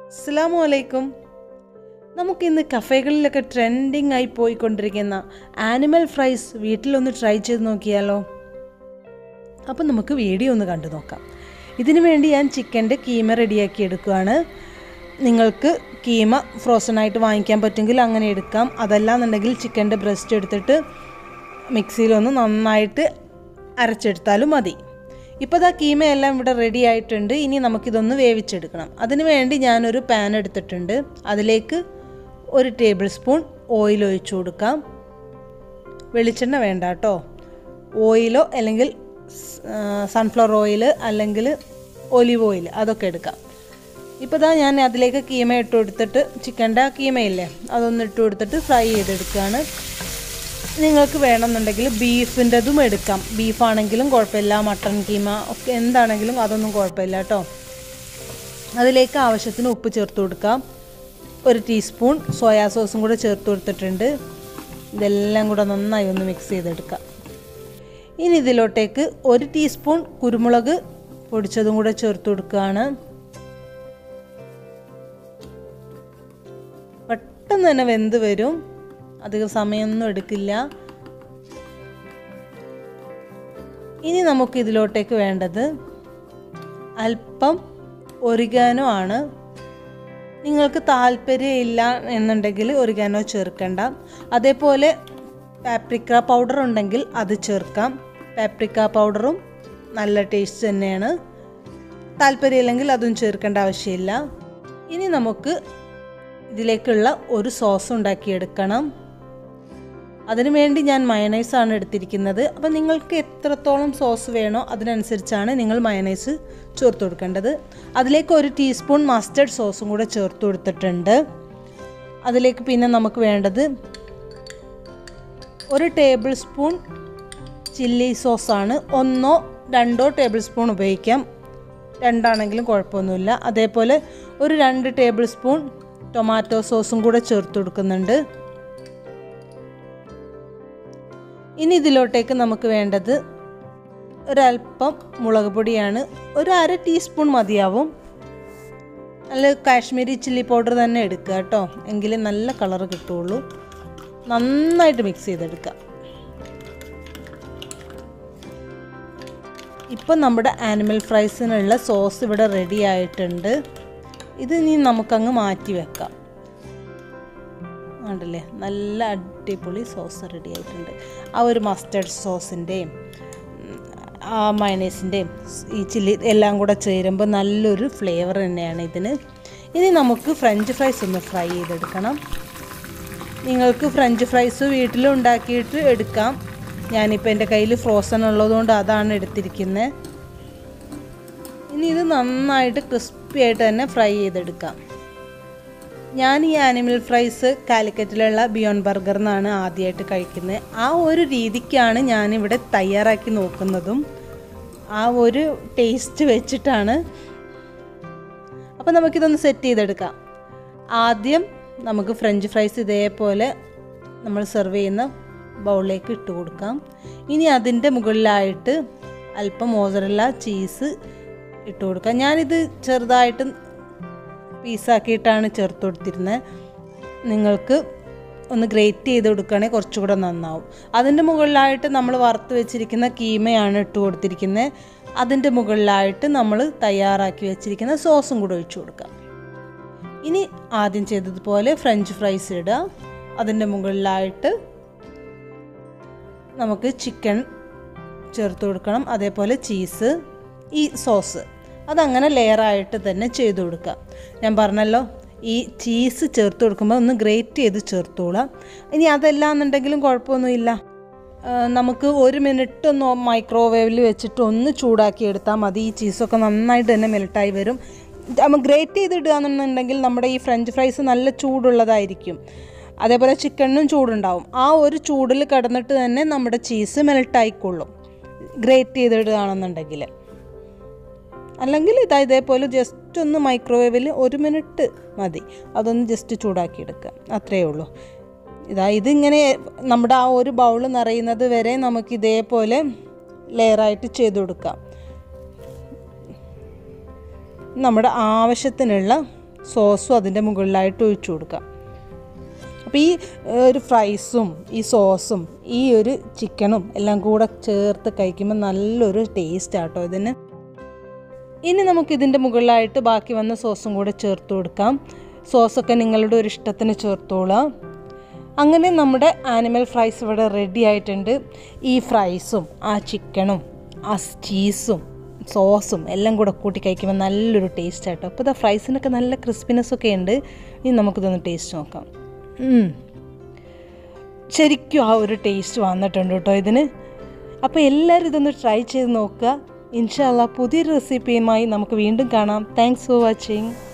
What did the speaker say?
അസ്സാമു അലൈക്കും നമുക്കിന്ന് കഫേകളിലൊക്കെ ട്രെൻഡിങ് ആയി പോയിക്കൊണ്ടിരിക്കുന്ന ആനിമൽ ഫ്രൈസ് വീട്ടിലൊന്ന് ട്രൈ ചെയ്ത് നോക്കിയാലോ അപ്പം നമുക്ക് വീഡിയോ ഒന്ന് കണ്ടു നോക്കാം ഇതിനു വേണ്ടി ഞാൻ ചിക്കൻ്റെ കീമ റെഡിയാക്കി എടുക്കുകയാണ് നിങ്ങൾക്ക് കീമ ഫ്രോസൺ ആയിട്ട് വാങ്ങിക്കാൻ പറ്റുമെങ്കിൽ അങ്ങനെ എടുക്കാം അതല്ലാന്നുണ്ടെങ്കിൽ ചിക്കൻ്റെ ബ്രസ്റ്റ് എടുത്തിട്ട് മിക്സിയിലൊന്ന് നന്നായിട്ട് അരച്ചെടുത്താലും മതി ഇപ്പോൾ ഇതാ കീമയെല്ലാം ഇവിടെ റെഡി ആയിട്ടുണ്ട് ഇനി നമുക്കിതൊന്ന് വേവിച്ചെടുക്കണം അതിന് വേണ്ടി ഞാനൊരു പാൻ എടുത്തിട്ടുണ്ട് അതിലേക്ക് ഒരു ടേബിൾ സ്പൂൺ ഓയിൽ ഒഴിച്ചു കൊടുക്കാം വെളിച്ചെണ്ണ വേണ്ട കേട്ടോ ഓയിലോ അല്ലെങ്കിൽ സൺഫ്ലവർ ഓയിൽ അല്ലെങ്കിൽ ഒലിവ് ഓയിൽ അതൊക്കെ എടുക്കാം ഇപ്പോൾ ഇതാ ഞാൻ അതിലേക്ക് കീമ ഇട്ട് കൊടുത്തിട്ട് ചിക്കൻ്റെ കീമയില്ലേ അതൊന്ന് ഇട്ട് കൊടുത്തിട്ട് ഫ്രൈ ചെയ്തെടുക്കുകയാണ് നിങ്ങൾക്ക് വേണമെന്നുണ്ടെങ്കിൽ ബീഫിൻ്റെതും എടുക്കാം ബീഫാണെങ്കിലും കുഴപ്പമില്ല മട്ടൺ കീമ ഒക്കെ എന്താണെങ്കിലും അതൊന്നും കുഴപ്പമില്ല കേട്ടോ അതിലേക്ക് ആവശ്യത്തിന് ഉപ്പ് ചേർത്ത് കൊടുക്കാം ഒരു ടീസ്പൂൺ സോയാ സോസും കൂടെ ചേർത്ത് കൊടുത്തിട്ടുണ്ട് ഇതെല്ലാം കൂടെ നന്നായി ഒന്ന് മിക്സ് ചെയ്തെടുക്കാം ഇനി ഇതിലോട്ടേക്ക് ഒരു ടീസ്പൂൺ കുരുമുളക് പൊടിച്ചതും കൂടെ ചേർത്ത് കൊടുക്കുകയാണ് പെട്ടെന്ന് തന്നെ വെന്ത് വരും അധികം സമയമൊന്നും എടുക്കില്ല ഇനി നമുക്ക് ഇതിലോട്ടേക്ക് വേണ്ടത് അല്പം ഒറിഗാനോ ആണ് നിങ്ങൾക്ക് താല്പര്യമില്ല എന്നുണ്ടെങ്കിൽ ഒറിഗാനോ ചേർക്കണ്ട അതേപോലെ പാപ്രിക്ക പൗഡർ ഉണ്ടെങ്കിൽ അത് ചേർക്കാം പാപ്രിക്ക പൗഡറും നല്ല ടേസ്റ്റ് തന്നെയാണ് താല്പര്യമില്ലെങ്കിൽ അതും ചേർക്കേണ്ട ആവശ്യമില്ല ഇനി നമുക്ക് ഇതിലേക്കുള്ള ഒരു സോസ് ഉണ്ടാക്കിയെടുക്കണം അതിനു വേണ്ടി ഞാൻ മയണൈസാണ് എടുത്തിരിക്കുന്നത് അപ്പം നിങ്ങൾക്ക് എത്രത്തോളം സോസ് വേണോ അതിനനുസരിച്ചാണ് നിങ്ങൾ മയണൈസ് ചേർത്ത് കൊടുക്കേണ്ടത് അതിലേക്ക് ഒരു ടീസ്പൂൺ മസ്റ്റർഡ് സോസും കൂടെ ചേർത്ത് കൊടുത്തിട്ടുണ്ട് അതിലേക്ക് പിന്നെ നമുക്ക് വേണ്ടത് ഒരു ടേബിൾ സ്പൂൺ ചില്ലി സോസാണ് ഒന്നോ രണ്ടോ ടേബിൾ സ്പൂൺ ഉപയോഗിക്കാം രണ്ടാണെങ്കിലും കുഴപ്പമൊന്നുമില്ല അതേപോലെ ഒരു രണ്ട് ടേബിൾ സ്പൂൺ ടൊമാറ്റോ സോസും കൂടെ ചേർത്ത് കൊടുക്കുന്നുണ്ട് ഇനി ഇതിലോട്ടേക്ക് നമുക്ക് വേണ്ടത് ഒരല്പം മുളക് പൊടിയാണ് ഒരു അര ടീസ്പൂൺ മതിയാവും നല്ല കാശ്മീരി ചില്ലി പൗഡർ തന്നെ എടുക്കുക കേട്ടോ എങ്കിലേ നല്ല കളർ കിട്ടുള്ളൂ നന്നായിട്ട് മിക്സ് ചെയ്തെടുക്കുക ഇപ്പം നമ്മുടെ ആനിമൽ ഫ്രൈസിനുള്ള സോസ് ഇവിടെ റെഡി ആയിട്ടുണ്ട് ഇത് ഇനി നമുക്കങ്ങ് മാറ്റി വെക്കാം ഉണ്ടല്ലേ നല്ല അടിപൊളി സോസ് റെഡി ആയിട്ടുണ്ട് ആ ഒരു മസ്റ്റർഡ് സോസിൻ്റെയും ആ മയണൈസിൻ്റെയും ഈ ചില്ലി എല്ലാം കൂടെ ചേരുമ്പോൾ നല്ലൊരു ഫ്ലേവർ തന്നെയാണ് ഇതിന് ഇനി നമുക്ക് ഫ്രഞ്ച് ഫ്രൈസ് ഒന്ന് ഫ്രൈ ചെയ്തെടുക്കണം നിങ്ങൾക്ക് ഫ്രഞ്ച് ഫ്രൈസ് വീട്ടിൽ ഉണ്ടാക്കിയിട്ട് എടുക്കാം ഞാനിപ്പോൾ എൻ്റെ കയ്യിൽ ഫ്രോസൺ ഉള്ളതുകൊണ്ട് അതാണ് എടുത്തിരിക്കുന്നത് ഇനി ഇത് നന്നായിട്ട് ക്രിസ്പി ആയിട്ട് തന്നെ ഫ്രൈ ചെയ്തെടുക്കാം ഞാൻ ഈ ആനിമൽ ഫ്രൈസ് കാലിക്കറ്റിലുള്ള ബിയോണ്ട് ബർഗർ എന്നാണ് ആദ്യമായിട്ട് കഴിക്കുന്നത് ആ ഒരു രീതിക്കാണ് ഞാനിവിടെ തയ്യാറാക്കി നോക്കുന്നതും ആ ഒരു ടേസ്റ്റ് വെച്ചിട്ടാണ് അപ്പോൾ നമുക്കിതൊന്ന് സെറ്റ് ചെയ്തെടുക്കാം ആദ്യം നമുക്ക് ഫ്രഞ്ച് ഫ്രൈസ് ഇതേപോലെ നമ്മൾ സെർവ് ചെയ്യുന്ന ബൗളിലേക്ക് ഇട്ട് കൊടുക്കാം ഇനി അതിൻ്റെ മുകളിലായിട്ട് അല്പം മോസറല്ല ചീസ് ഇട്ട് കൊടുക്കാം ഞാനിത് ചെറുതായിട്ട് പീസാക്കിയിട്ടാണ് ചേർത്ത് കൊടുത്തിരുന്നത് നിങ്ങൾക്ക് ഒന്ന് ഗ്രേറ്റ് ചെയ്ത് കൊടുക്കുകയാണെങ്കിൽ കുറച്ചുകൂടെ നന്നാവും അതിൻ്റെ മുകളിലായിട്ട് നമ്മൾ വറുത്ത് വെച്ചിരിക്കുന്ന കീമയാണ് ഇട്ട് കൊടുത്തിരിക്കുന്നത് അതിൻ്റെ മുകളിലായിട്ട് നമ്മൾ തയ്യാറാക്കി വെച്ചിരിക്കുന്ന സോസും കൂടെ ഒഴിച്ചു കൊടുക്കാം ഇനി ആദ്യം ചെയ്തതുപോലെ ഫ്രഞ്ച് ഫ്രൈസ് ഇടുക അതിൻ്റെ മുകളിലായിട്ട് നമുക്ക് ചിക്കൻ ചേർത്ത് കൊടുക്കണം അതേപോലെ ചീസ് ഈ സോസ് അതങ്ങനെ ലെയറായിട്ട് തന്നെ ചെയ്ത് കൊടുക്കുക ഞാൻ പറഞ്ഞല്ലോ ഈ ചീസ് ചേർത്ത് കൊടുക്കുമ്പോൾ ഒന്ന് ഗ്രേറ്റ് ചെയ്ത് ചേർത്തോളാം ഇനി അതല്ല എന്നുണ്ടെങ്കിലും കുഴപ്പമൊന്നുമില്ല നമുക്ക് ഒരു മിനിറ്റ് ഒന്ന് മൈക്രോവേവിൽ വെച്ചിട്ട് ഒന്ന് ചൂടാക്കി എടുത്താൽ മതി ഈ ചീസൊക്കെ നന്നായിട്ട് തന്നെ മെൽട്ടായി വരും നമ്മൾ ഗ്രേറ്റ് ചെയ്തിടുക എന്നുണ്ടെങ്കിൽ നമ്മുടെ ഈ ഫ്രഞ്ച് ഫ്രൈസ് നല്ല ചൂടുള്ളതായിരിക്കും അതേപോലെ ചിക്കണിനും ചൂടുണ്ടാവും ആ ഒരു ചൂടിൽ കിടന്നിട്ട് തന്നെ നമ്മുടെ ചീസ് മെൽട്ടായിക്കൊള്ളും ഗ്രേറ്റ് ചെയ്തിടുകയാണെന്നുണ്ടെങ്കിൽ അല്ലെങ്കിൽ ഇതാ ഇതേപോലെ ജസ്റ്റ് ഒന്ന് മൈക്രോവേവിൽ ഒരു മിനിറ്റ് മതി അതൊന്ന് ജസ്റ്റ് ചൂടാക്കി എടുക്കുക അത്രയേ ഉള്ളൂ ഇതാ ഇതിങ്ങനെ നമ്മുടെ ആ ഒരു ബൗൾ നിറയുന്നത് വരെ നമുക്ക് ഇതേപോലെ ലെയറായിട്ട് ചെയ്ത് കൊടുക്കാം നമ്മുടെ ആവശ്യത്തിനുള്ള സോസും അതിൻ്റെ മുകളിലായിട്ട് ഒഴിച്ചു കൊടുക്കാം അപ്പോൾ ഈ ഏഹ്, ഒരു ഫ്രൈസും ഈ സോസും ഈ ഒരു ചിക്കനും എല്ലാം കൂടെ ചേർത്ത് കഴിക്കുമ്പോൾ നല്ലൊരു ടേസ്റ്റ് ആട്ടോ ഇതിന് ഇനി നമുക്ക് ഇതിൻ്റെ മുകളിലായിട്ട് ബാക്കി വന്ന സോസും കൂടെ ചേർത്ത് കൊടുക്കാം സോസൊക്കെ നിങ്ങളുടെ ഒരു ഇഷ്ടത്തിന് ചേർത്തോളാം അങ്ങനെ നമ്മുടെ ആനിമൽ ഫ്രൈസ് ഇവിടെ റെഡി ആയിട്ടുണ്ട് ഈ ഫ്രൈസും ആ ചിക്കനും ആ ചീസും സോസും എല്ലാം കൂടെ കൂട്ടി കഴിക്കുമ്പോൾ നല്ലൊരു ടേസ്റ്റ് ആട്ടോ അപ്പോൾ ഇതാ ഫ്രൈസിനൊക്കെ നല്ല ക്രിസ്പിനെസ് ഒക്കെ ഉണ്ട് ഇനി നമുക്കിതൊന്ന് ടേസ്റ്റ് നോക്കാം ഉം. ശരിക്കും ആ ഒരു ടേസ്റ്റ് വന്നിട്ടുണ്ട് കേട്ടോ ഇതിന് അപ്പോൾ എല്ലാവരും ഇതൊന്ന് ട്രൈ ചെയ്ത് നോക്കുക ഇൻഷാല്ല പുതിയൊരു റെസിപ്പിയുമായി നമുക്ക് വീണ്ടും കാണാം താങ്ക്സ് ഫോർ വാച്ചിങ്